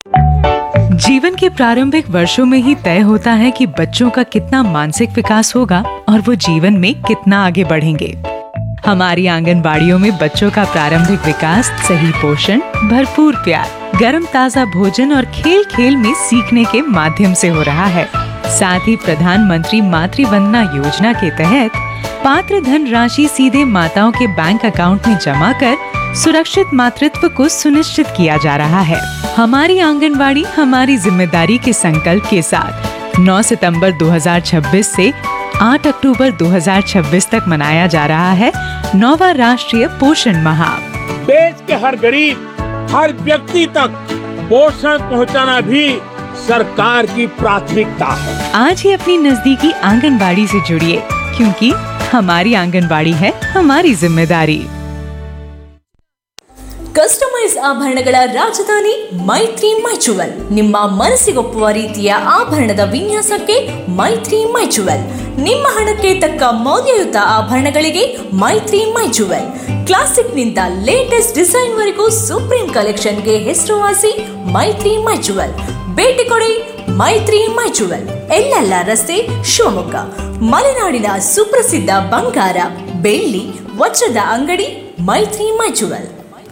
जीवन के प्रारंभिक वर्षों में ही तय होता है कि बच्चों का कितना मानसिक विकास होगा और वो जीवन में कितना आगे बढ़ेंगे हमारी आंगनबाड़ियों में बच्चों का प्रारंभिक विकास सही पोषण भरपूर प्यार गर्म ताजा भोजन और खेल खेल में सीखने के माध्यम से हो रहा है साथ ही प्रधानमंत्री मातृ वंदना योजना के तहत पात्र धन राशि सीधे माताओं के बैंक अकाउंट में जमा कर सुरक्षित मातृत्व को सुनिश्चित किया जा रहा है हमारी आंगनवाड़ी हमारी जिम्मेदारी के संकल्प के साथ 9 सितंबर 2026 से 8 अक्टूबर 2026 तक मनाया जा रहा है नौवा राष्ट्रीय पोषण माह देश के हर गरीब हर व्यक्ति तक पोषण पहुंचाना भी सरकार की प्राथमिकता है आज ही अपनी नजदीकी आंगनबाड़ी से जुड़िए क्योंकि हमारी आंगनबाड़ी है हमारी जिम्मेदारी ಕಸ್ಟಮೈಸ್ ಆಭರಣಗಳ ರಾಜಧಾನಿ ಮೈತ್ರಿ ಮೈಚುವಲ್ ನಿಮ್ಮ ಮನಸ್ಸಿಗೊಪ್ಪುವ ರೀತಿಯ ಆಭರಣದ ವಿನ್ಯಾಸಕ್ಕೆ ಮೈತ್ರಿ ಮೈಚುವಲ್ ನಿಮ್ಮ ಹಣಕ್ಕೆ ತಕ್ಕ ಮೌಲ್ಯಯುತ ಆಭರಣಗಳಿಗೆ ಮೈತ್ರಿ ಮೈಚುವಲ್ ಕ್ಲಾಸಿಕ್ನಿಂದ ಲೇಟೆಸ್ಟ್ ಡಿಸೈನ್ ವರೆಗೂ ಸುಪ್ರೀಂ ಕಲೆಕ್ಷನ್ಗೆ ಹೆಸರುವಾಸಿ ಮೈತ್ರಿ ಮೈಚುವಲ್ ಭೇಟಿ ಕೊಡಿ ಮೈತ್ರಿ ಮೈಚುವಲ್ ಎಲ್ಲೆಲ್ಲ ರಸ್ತೆ ಶಿವಮೊಗ್ಗ ಮಲೆನಾಡಿನ ಸುಪ್ರಸಿದ್ಧ ಬಂಗಾರ ಬೆಳ್ಳಿ ವಜ್ರದ ಅಂಗಡಿ ಮೈತ್ರಿ ಮೈಚುವಲ್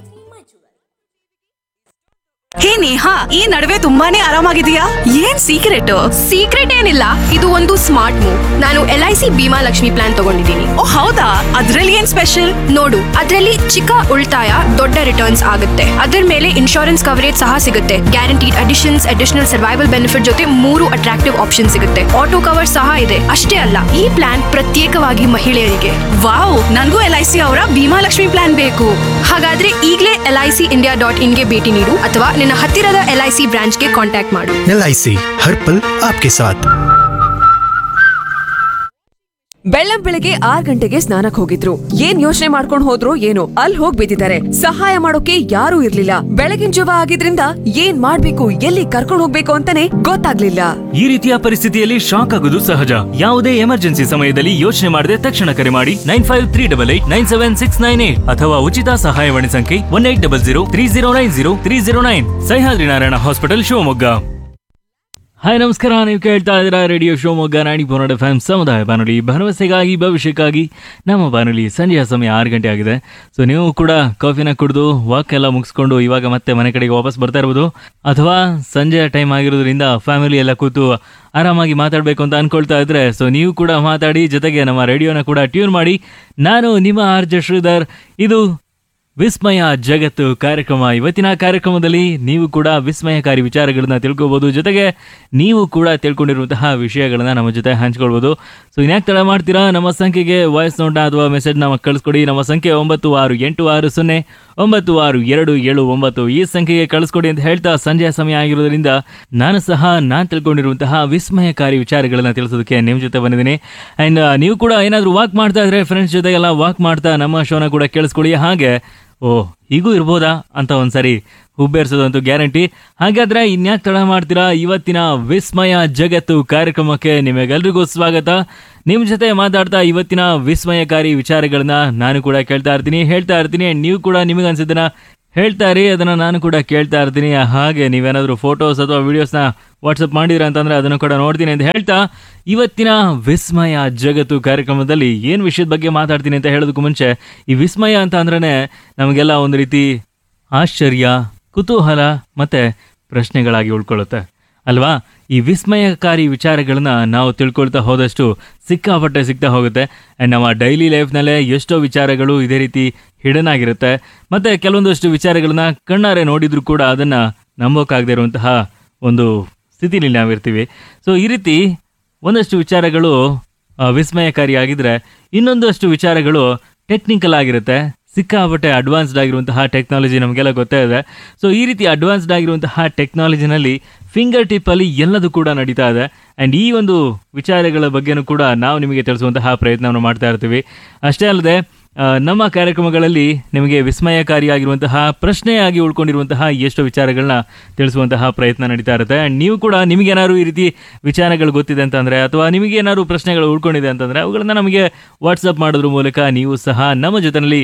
ಹೇ ನೇಹಾ ಈ ನಡುವೆ ತುಂಬಾನೇ ಆರಾಮಾಗಿದೆಯಾ ಏನ್ ಸೀಕ್ರೆಟ್ ಸೀಕ್ರೆಟ್ ಏನಿಲ್ಲ ಇದು ಒಂದು ಸ್ಮಾರ್ಟ್ ಮೂವ್ ನಾನು L I C Bhima Lakshmi plan ತಗೊಂಡಿದ್ದೀನಿ ಓ ಹೌದಾ ಅದ್ರಲ್ಲಿ ಏನ್ ಸ್ಪೆಷಲ್ ನೋಡು ಅದರಲ್ಲಿ ಚಿಕ್ಕ ಉಳಿತಾಯ ದೊಡ್ಡ ರಿಟರ್ನ್ಸ್ ಆಗುತ್ತೆ ಅದರ ಮೇಲೆ ಇನ್ಶೂರೆನ್ಸ್ ಕವರೇಜ್ ಸಹ ಸಿಗುತ್ತೆ guaranteed additions additional survival benefit ಜೊತೆ ಮೂರು ಅಟ್ರಾಕ್ಟಿವ್ ಆಪ್ಷನ್ ಸಿಗುತ್ತೆ ಆಟೋ ಕವರ್ ಸಹ ಇದೆ ಅಷ್ಟೇ ಅಲ್ಲ ಈ ಪ್ಲಾನ್ ಪ್ರತ್ಯೇಕವಾಗಿ ಮಹಿಳೆಯರಿಗೆ ವಾವ್ ನನ್ಗೂ ಎಲ್ ಐ ಸಿ ಅವರ ಭೀಮಾ ಲಕ್ಷ್ಮಿ ಪ್ಲಾನ್ ಬೇಕು ಹಾಗಾದ್ರೆ ಈಗಲೇ L I C India dot ಇನ್ಗೆ ಭೇಟಿ ನೀಡು ಅಥವಾ ನಿನ್ನ ಹತ್ತಿರದ ಎಲ್ ಐ ಸಿ ಬ್ರಾಂಚ್ಗೆ ಕಾಂಟ್ಯಾಕ್ಟ್ ಮಾಡು एल हर पल आपके साथ ಬೆಳ್ಳಂ ಬೆಳಗ್ಗೆ ಆರ್ ಗಂಟೆಗೆ ಸ್ನಾನಕ್ ಹೋಗಿದ್ರು ಏನ್ ಯೋಚನೆ ಮಾಡ್ಕೊಂಡ್ ಹೋದ್ರು ಏನೋ ಅಲ್ಲಿ ಹೋಗ್ ಬಿದ್ದಿದ್ದಾರೆ ಸಹಾಯ ಮಾಡೋಕೆ ಯಾರೂ ಇರ್ಲಿಲ್ಲ ಬೆಳಗಿನ ಜವ ಆಗಿದ್ರಿಂದ ಏನ್ ಮಾಡ್ಬೇಕು ಎಲ್ಲಿ ಕರ್ಕೊಂಡ್ ಹೋಗ್ಬೇಕು ಅಂತಾನೆ ಗೊತ್ತಾಗ್ಲಿಲ್ಲ ಈ ರೀತಿಯ ಪರಿಸ್ಥಿತಿಯಲ್ಲಿ ಶಾಕ್ ಆಗುವುದು ಸಹಜ ಯಾವುದೇ ಎಮರ್ಜೆನ್ಸಿ ಸಮಯದಲ್ಲಿ ಯೋಚನೆ ಮಾಡದೆ ತಕ್ಷಣ ಕರೆ ಮಾಡಿ nine five three double eight nine seven six nine eight ಅಥವಾ ಉಚಿತ ಸಹಾಯವಾಣಿ ಸಂಖ್ಯೆ one eight double zero three zero nine zero three zero nine Sahyadri Narayana hospital Shivamogga hi ನಮಸ್ಕಾರ ನೀವು ಕೇಳ್ತಾ ಇದ್ದೀರಾ ರೇಡಿಯೋ ಶಿವಮೊಗ್ಗ ನಾಡಿ ಪೋನಡ್ ಎಫ್ ಎಂ ಸಮುದಾಯ ಬಾನುಲಿ ಭರವಸೆಗಾಗಿ ಭವಿಷ್ಯಕ್ಕಾಗಿ ನಮ್ಮ ಬಾನುಲಿ ಸಂಜೆಯ ಸಮಯ ಆರು ಗಂಟೆ ಆಗಿದೆ ಸೊ ನೀವು ಕೂಡ ಕಾಫಿನ ಕುಡಿದು ವಾಕ್ ಎಲ್ಲ ಮುಗಿಸ್ಕೊಂಡು ಇವಾಗ ಮತ್ತೆ ಮನೆ ಕಡೆಗೆ ವಾಪಸ್ ಬರ್ತಾ ಇರ್ಬೋದು ಅಥವಾ ಸಂಜೆಯ ಟೈಮ್ ಆಗಿರೋದ್ರಿಂದ ಫ್ಯಾಮಿಲಿ ಎಲ್ಲ ಕೂತು ಆರಾಮಾಗಿ ಮಾತಾಡಬೇಕು ಅಂತ ಅನ್ಕೊಳ್ತಾ ಇದ್ರೆ ಸೊ ನೀವು ಕೂಡ ಮಾತಾಡಿ ಜೊತೆಗೆ ನಮ್ಮ ರೇಡಿಯೋನ ಕೂಡ ಟ್ಯೂನ್ ಮಾಡಿ ನಾನು ನಿಮ್ಮ ಆರ್ ಜೆ ಶ್ರೀಧರ್ ಇದು ವಿಸ್ಮಯ ಜಗತ್ತು ಕಾರ್ಯಕ್ರಮ ಇವತ್ತಿನ ಕಾರ್ಯಕ್ರಮದಲ್ಲಿ ನೀವು ಕೂಡ ವಿಸ್ಮಯಕಾರಿ ವಿಚಾರಗಳನ್ನ ತಿಳ್ಕೊಬೋದು ಜೊತೆಗೆ ನೀವು ಕೂಡ ತಿಳ್ಕೊಂಡಿರುವಂತಹ ವಿಷಯಗಳನ್ನ ನಮ್ಮ ಜೊತೆ ಹಂಚ್ಕೊಳ್ಬೋದು ಸೊ ಇನ್ಯಾಕೆ ತಡ ಮಾಡ್ತೀರಾ ನಮ್ಮ ಸಂಖ್ಯೆಗೆ ವಾಯ್ಸ್ ನೋಟ ಅಥವಾ ಮೆಸೇಜ್ ನಮ್ಮ ಕಳಿಸ್ಕೊಡಿ ನಮ್ಮ ಸಂಖ್ಯೆ ಒಂಬತ್ತು ಆರು ಎಂಟು ಆರು ಸೊನ್ನೆ ಒಂಬತ್ತು ಆರು ಎರಡು ಏಳು ಒಂಬತ್ತು ಈ ಸಂಖ್ಯೆಗೆ ಕಳಿಸ್ಕೊಡಿ ಅಂತ ಹೇಳ್ತಾ ಸಂಜೆಯ ಸಮಯ ಆಗಿರೋದ್ರಿಂದ ನಾನು ಸಹ ನಾನು ತಿಳ್ಕೊಂಡಿರುವಂತಹ ವಿಸ್ಮಯಕಾರಿ ವಿಚಾರಗಳನ್ನ ತಿಳಿಸೋದಕ್ಕೆ ನಿಮ್ಮ ಜೊತೆ ಬಂದಿದ್ದೀನಿ ಆ್ಯಂಡ್ ನೀವು ಕೂಡ ಏನಾದರೂ ವಾಕ್ ಮಾಡ್ತಾ ಇದ್ರೆ ಫ್ರೆಂಡ್ಸ್ ಜೊತೆಗೆಲ್ಲ ವಾಕ್ ಮಾಡ್ತಾ ನಮ್ಮ ಶೋನ ಕೂಡ ಕೇಳಿಸ್ಕೊಳ್ಳಿ ಹಾಗೆ ಓ ಹೀಗೂ ಇರ್ಬೋದಾ ಅಂತ ಒಂದ್ಸರಿ ಹುಬ್ಬೇರ್ಸೋದಂತೂ ಗ್ಯಾರಂಟಿ ಹಾಗಾದ್ರೆ ಇನ್ಯಾಕೆ ತಡ ಮಾಡ್ತೀರಾ ಇವತ್ತಿನ ವಿಸ್ಮಯ ಜಗತ್ತು ಕಾರ್ಯಕ್ರಮಕ್ಕೆ ನಿಮಗೆಲ್ರಿಗೂ ಸ್ವಾಗತ ನಿಮ್ಮ ಜೊತೆ ಮಾತಾಡ್ತಾ ಇವತ್ತಿನ ವಿಸ್ಮಯಕಾರಿ ವಿಚಾರಗಳನ್ನ ನಾನು ಕೂಡ ಕೇಳ್ತಾ ಇರ್ತೀನಿ ಹೇಳ್ತಾ ಇರ್ತೀನಿ and ನೀವು ಕೂಡ ನಿಮಗೆ ಅನ್ಸಿದ್ದನ್ನ ಹೇಳ್ತಾ ಇರಿ ಅದನ್ನ ನಾನು ಕೂಡ ಕೇಳ್ತಾ ಇರ್ತೀನಿ ಹಾಗೆ ನೀವೇನಾದರೂ ಫೋಟೋಸ್ ಅಥವಾ ವಿಡಿಯೋಸ್ನ ವಾಟ್ಸಪ್ ಮಾಡಿದ್ರ ಅಂತಂದ್ರೆ ಅದನ್ನು ಕೂಡ ನೋಡ್ತೀನಿ ಅಂತ ಹೇಳ್ತಾ ಇವತ್ತಿನ ವಿಸ್ಮಯ ಜಗತ್ತು ಕಾರ್ಯಕ್ರಮದಲ್ಲಿ ಏನು ವಿಷಯದ ಬಗ್ಗೆ ಮಾತಾಡ್ತೀನಿ ಅಂತ ಹೇಳೋದಕ್ಕೂ ಮುಂಚೆ ಈ ವಿಸ್ಮಯ ಅಂತ ಅಂದ್ರೆ ನಮಗೆಲ್ಲ ಒಂದು ರೀತಿ ಆಶ್ಚರ್ಯ ಕುತೂಹಲ ಮತ್ತೆ ಪ್ರಶ್ನೆಗಳಾಗಿ ಉಳ್ಕೊಳ್ಳುತ್ತೆ ಅಲ್ವಾ ಈ ವಿಸ್ಮಯಕಾರಿ ವಿಚಾರಗಳನ್ನ ನಾವು ತಿಳ್ಕೊಳ್ತಾ ಹೋದಷ್ಟು ಸಿಕ್ಕಾಪಟ್ಟೆ ಸಿಗ್ತಾ ಹೋಗುತ್ತೆ ಆ್ಯಂಡ್ ನಮ್ಮ ಡೈಲಿ ಲೈಫ್ನಲ್ಲೇ ಎಷ್ಟೋ ವಿಚಾರಗಳು ಇದೇ ರೀತಿ ಹಿಡನ್ ಆಗಿರುತ್ತೆ ಮತ್ತೆ ಕೆಲವೊಂದಷ್ಟು ವಿಚಾರಗಳನ್ನ ಕಣ್ಣಾರೆ ನೋಡಿದ್ರು ಕೂಡ ಅದನ್ನ ನಂಬೋಕ್ಕಾಗದೇ ಇರುವಂತಹ ಒಂದು ಸ್ಥಿತಿಲಿ ನಾವಿರ್ತೀವಿ ಸೊ ಈ ರೀತಿ ಒಂದಷ್ಟು ವಿಚಾರಗಳು ಆ, ವಿಸ್ಮಯಕಾರಿಯಾಗಿದ್ರೆ ಇನ್ನೊಂದಷ್ಟು ವಿಚಾರಗಳು ಟೆಕ್ನಿಕಲ್ ಆಗಿರುತ್ತೆ ಸಿಕ್ಕಾಪಟ್ಟೆ ಅಡ್ವಾನ್ಸ್ಡ್ ಆಗಿರುವಂತಹ ಟೆಕ್ನಾಲಜಿ ನಮಗೆಲ್ಲ ಗೊತ್ತೇ ಇದೆ ಸೊ ಈ ರೀತಿ ಅಡ್ವಾನ್ಸ್ಡ್ ಆಗಿರುವಂತಹ ಟೆಕ್ನಾಲಜಿನಲ್ಲಿ ಫಿಂಗರ್ ಟಿಪ್ಪಲ್ಲಿ ಎಲ್ಲದೂ ಕೂಡ ನಡೀತಾ ಇದೆ ಆ್ಯಂಡ್ ಈ ಒಂದು ವಿಚಾರಗಳ ಬಗ್ಗೆನೂ ಕೂಡ ನಾವು ನಿಮಗೆ ತಿಳಿಸುವಂತಹ ಪ್ರಯತ್ನವನ್ನು ಮಾಡ್ತಾ ಇರ್ತೀವಿ ಅಷ್ಟೇ ಅಲ್ಲದೆ ಆ, ನಮ್ಮ ಕಾರ್ಯಕ್ರಮಗಳಲ್ಲಿ ನಿಮಗೆ ವಿಸ್ಮಯಕಾರಿಯಾಗಿರುವಂತಹ ಪ್ರಶ್ನೆಯಾಗಿ ಉಳ್ಕೊಂಡಿರುವಂತಹ ಎಷ್ಟೋ ವಿಚಾರಗಳನ್ನ ತಿಳಿಸುವಂತಹ ಪ್ರಯತ್ನ ನಡೀತಾ ಇರುತ್ತೆ ಆ್ಯಂಡ್ ನೀವು ಕೂಡ ನಿಮಗೇನಾದ್ರು ಈ ರೀತಿ ವಿಚಾರಗಳು ಗೊತ್ತಿದೆ ಅಂತಂದರೆ ಅಥವಾ ನಿಮಗೇನಾದ್ರು ಪ್ರಶ್ನೆಗಳು ಉಳ್ಕೊಂಡಿದೆ ಅಂತಂದರೆ ಅವುಗಳನ್ನ ನಮಗೆ ವಾಟ್ಸಪ್ ಮಾಡೋದ್ರ ಮೂಲಕ ನೀವು ಸಹ ನಮ್ಮ ಜೊತೆಯಲ್ಲಿ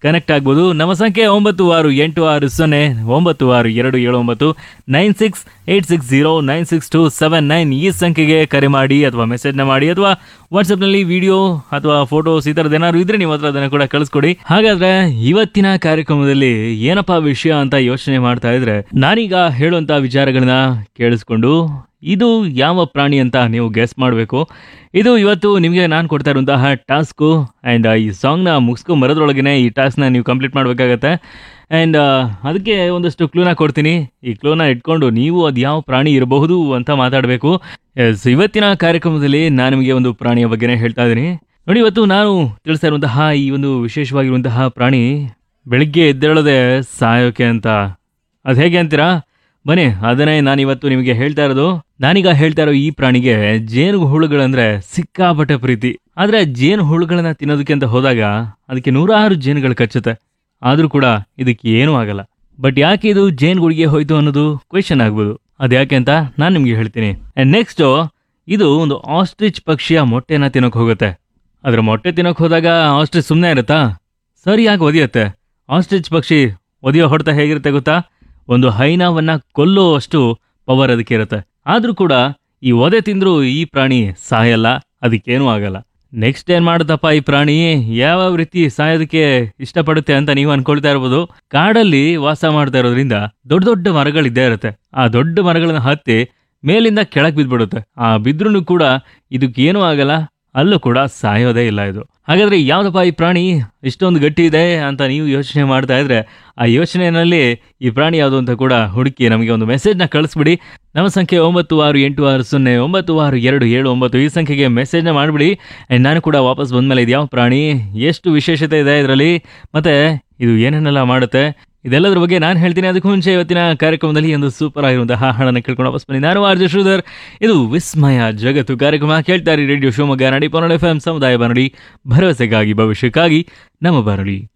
ಕನೆಕ್ಟ್ ಆಗ್ಬೋದು ನಮ್ಮ ಸಂಖ್ಯೆ ಒಂಬತ್ತು ಆರು ಎಂಟು ಆರು ಸೊನ್ನೆ ಒಂಬತ್ತು ಆರು ಎರಡು ಏಳು ಒಂಬತ್ತು nine six eight six zero nine six two seven nine ಈ ಸಂಖ್ಯೆಗೆ ಕರೆ ಮಾಡಿ ಅಥವಾ ಮೆಸೇಜ್ನ ಮಾಡಿ ಅಥವಾ ವಾಟ್ಸಪ್ನಲ್ಲಿ ವಿಡಿಯೋ ಅಥವಾ ಫೋಟೋಸ್ ಈ ಥರದ್ದು ಏನಾದ್ರು ಇದ್ರೆ ನೀವು ಹತ್ರ ಅದನ್ನು ಕೂಡ ಕಳಿಸ್ಕೊಡಿ ಹಾಗಾದ್ರೆ ಇವತ್ತಿನ ಕಾರ್ಯಕ್ರಮದಲ್ಲಿ ಏನಪ್ಪಾ ವಿಷಯ ಅಂತ ಯೋಚನೆ ಮಾಡ್ತಾ ಇದ್ರೆ ನಾನೀಗ ಹೇಳುವಂತ ವಿಚಾರಗಳನ್ನ ಕೇಳಿಸ್ಕೊಂಡು ಇದು ಯಾವ ಪ್ರಾಣಿ ಅಂತ ನೀವು ಗೆಸ್ ಮಾಡಬೇಕು ಇದು ಇವತ್ತು ನಿಮಗೆ ನಾನು ಕೊಡ್ತಾ ಇರುವಂತಹ ಟಾಸ್ಕು ಆ್ಯಂಡ್ ಈ ಸಾಂಗ್ನ ಮುಗಿಸ್ಕೊಂಡ್ ಬರೋದ್ರೊಳಗನೆ ಈ ಟಾಸ್ಕ್ನ ನೀವು ಕಂಪ್ಲೀಟ್ ಮಾಡಬೇಕಾಗತ್ತೆ ಆ್ಯಂಡ್ ಅದಕ್ಕೆ ಒಂದಷ್ಟು ಕ್ಲೂನ ಕೊಡ್ತೀನಿ ಈ ಕ್ಲೂನ ಇಟ್ಕೊಂಡು ನೀವು ಅದು ಯಾವ ಪ್ರಾಣಿ ಇರಬಹುದು ಅಂತ ಮಾತಾಡಬೇಕು ಎಸ್ ಇವತ್ತಿನ ಕಾರ್ಯಕ್ರಮದಲ್ಲಿ ನಾನು ನಿಮಗೆ ಒಂದು ಪ್ರಾಣಿಯ ಬಗ್ಗೆನೇ ಹೇಳ್ತಾ ಇದ್ದೀನಿ ನೋಡಿ ಇವತ್ತು ನಾನು ತಿಳಿಸ್ತಾ ಇರುವಂತಹ ಈ ಒಂದು ವಿಶೇಷವಾಗಿರುವಂತಹ ಪ್ರಾಣಿ ಬೆಳಿಗ್ಗೆ ಎದ್ದೇಳದೆ ಸಾಯೋಕೆ ಅಂತ ಅದು ಹೇಗೆ ಅಂತೀರಾ ಬನ್ನಿ ಅದನ್ನೇ ನಾನು ಇವತ್ತು ನಿಮಗೆ ಹೇಳ್ತಾ ಇರೋದು ನಾನೀಗ ಹೇಳ್ತಾ ಇರೋ ಈ ಪ್ರಾಣಿಗೆ ಜೇನು ಹುಳುಗಳಂದ್ರೆ ಸಿಕ್ಕಾಪಟ್ಟೆ ಪ್ರೀತಿ ಆದ್ರೆ ಜೇನು ಹುಳುಗಳನ್ನ ತಿನ್ನೋದಕ್ಕೆ ಅಂತ ಹೋದಾಗ ಅದಕ್ಕೆ ನೂರಾರು ಜೇನುಗಳು ಕಚ್ಚುತ್ತೆ ಆದ್ರೂ ಕೂಡ ಇದಕ್ಕೆ ಏನೂ ಆಗಲ್ಲ ಬಟ್ ಯಾಕೆ ಇದು ಜೇನುಗಳಿಗೆ ಹೋಯ್ತು ಅನ್ನೋದು ಕ್ವೆಶನ್ ಆಗ್ಬೋದು ಅದ್ಯಾಕೆ ಅಂತ ನಾನು ನಿಮ್ಗೆ ಹೇಳ್ತೀನಿ ನೆಕ್ಸ್ಟ್ ಇದು ಒಂದು ಆಸ್ಟ್ರಿಚ್ ಪಕ್ಷಿಯ ಮೊಟ್ಟೆನ ತಿನ್ನೋಕೆ ಹೋಗುತ್ತೆ ಅದ್ರ ಮೊಟ್ಟೆ ತಿನ್ನೋಕೆ ಹೋದಾಗ ಆಸ್ಟ್ರಿಚ್ ಸುಮ್ಮನೆ ಇರುತ್ತಾ ಸರಿಯಾಗಿ ಒದಿಯುತ್ತೆ ಆಸ್ಟ್ರಿಚ್ ಪಕ್ಷಿ ಒದಿಯೋ ಹೊಡೆತ ಹೇಗಿರುತ್ತೆ ಗೊತ್ತಾ ಒಂದು ಹೈನಾವನ್ನ ಕೊಲ್ಲುವಷ್ಟು ಪವರ್ ಅದಕ್ಕೆ ಇರುತ್ತೆ ಆದ್ರೂ ಕೂಡ ಈ ಒದೆ ತಿಂದ್ರೂ ಈ ಪ್ರಾಣಿ ಸಾಯಲ್ಲ ಅದಕ್ಕೇನೂ ಆಗಲ್ಲ ನೆಕ್ಸ್ಟ್ ಏನ್ ಮಾಡುತ್ತಪ್ಪ ಈ ಪ್ರಾಣಿ ಯಾವ ರೀತಿ ಸಾಯೋದಕ್ಕೆ ಇಷ್ಟಪಡುತ್ತೆ ಅಂತ ನೀವು ಅನ್ಕೊಳ್ತಾ ಇರ್ಬೋದು ಕಾಡಲ್ಲಿ ವಾಸ ಮಾಡ್ತಾ ಇರೋದ್ರಿಂದ ದೊಡ್ಡ ದೊಡ್ಡ ಮರಗಳಿದ್ದೇ ಇರುತ್ತೆ ಆ ದೊಡ್ಡ ಮರಗಳನ್ನ ಹತ್ತಿ ಮೇಲಿಂದ ಕೆಳಗೆ ಬಿದ್ದ್ಬಿಡುತ್ತೆ ಆ ಬಿದ್ರೂ ಕೂಡ ಇದಕ್ಕೇನೂ ಆಗಲ್ಲ ಅಲ್ಲೂ ಕೂಡ ಸಾಯೋದೇ ಇಲ್ಲ ಇದು ಹಾಗಾದ್ರೆ ಯಾವ್ದಪ್ಪ ಈ ಪ್ರಾಣಿ ಇಷ್ಟೊಂದು ಗಟ್ಟಿ ಇದೆ ಅಂತ ನೀವು ಯೋಚನೆ ಮಾಡ್ತಾ ಇದ್ರೆ ಆ ಯೋಚನೆಯಲ್ಲಿ ಈ ಪ್ರಾಣಿ ಯಾವುದು ಅಂತ ಕೂಡ ಹುಡುಕಿ ನಮಗೆ ಒಂದು ಮೆಸೇಜ್ನ ಕಳಿಸ್ಬಿಡಿ ನಮ್ಮ ಸಂಖ್ಯೆ ಒಂಬತ್ತು ಆರು ಎಂಟು ಆರು ಸೊನ್ನೆ ಒಂಬತ್ತು ಆರು ಎರಡು ಏಳು ಒಂಬತ್ತು ಈ ಸಂಖ್ಯೆಗೆ ಮೆಸೇಜ್ನ ಮಾಡಿಬಿಡಿ ಆ್ಯಂಡ್ ನಾನು ಕೂಡ ವಾಪಸ್ ಬಂದಮೇಲೆ ಇದು ಯಾವ ಪ್ರಾಣಿ ಎಷ್ಟು ವಿಶೇಷತೆ ಇದೆ ಇದರಲ್ಲಿ ಮತ್ತೆ ಇದು ಏನೇನೆಲ್ಲ ಮಾಡುತ್ತೆ ಇದೆಲ್ಲದ್ರ ಬಗ್ಗೆ ನಾನು ಹೇಳ್ತೀನಿ ಅದಕ್ಕೂ ಮುಂಚೆ ಇವತ್ತಿನ ಕಾರ್ಯಕ್ರಮದಲ್ಲಿ ಒಂದು ಸೂಪರ್ ಆಗಿರುವಂತಹ ಹಾಡನ್ನು ಕೇಳ್ಕೊಂಡು ವಾಪಸ್ ಬನ್ನಿ ನಾನು ಆರ್ಜೆ ಶ್ರೀಧರ್ ಇದು ವಿಸ್ಮಯ ಜಗತ್ತು ಕಾರ್ಯಕ್ರಮ ಕೇಳ್ತಾರೆ ರೇಡಿಯೋ ಶಿವಮೊಗ್ಗ ನಡಿ ಪೊನ್ನಡ ಎಫ್ ಎಂ ಸಮುದಾಯ ಬಾನುಡಿ ಭರವಸೆಗಾಗಿ ಭವಿಷ್ಯಕ್ಕಾಗಿ ನಮ್ಮ ಬಾನುಡಿ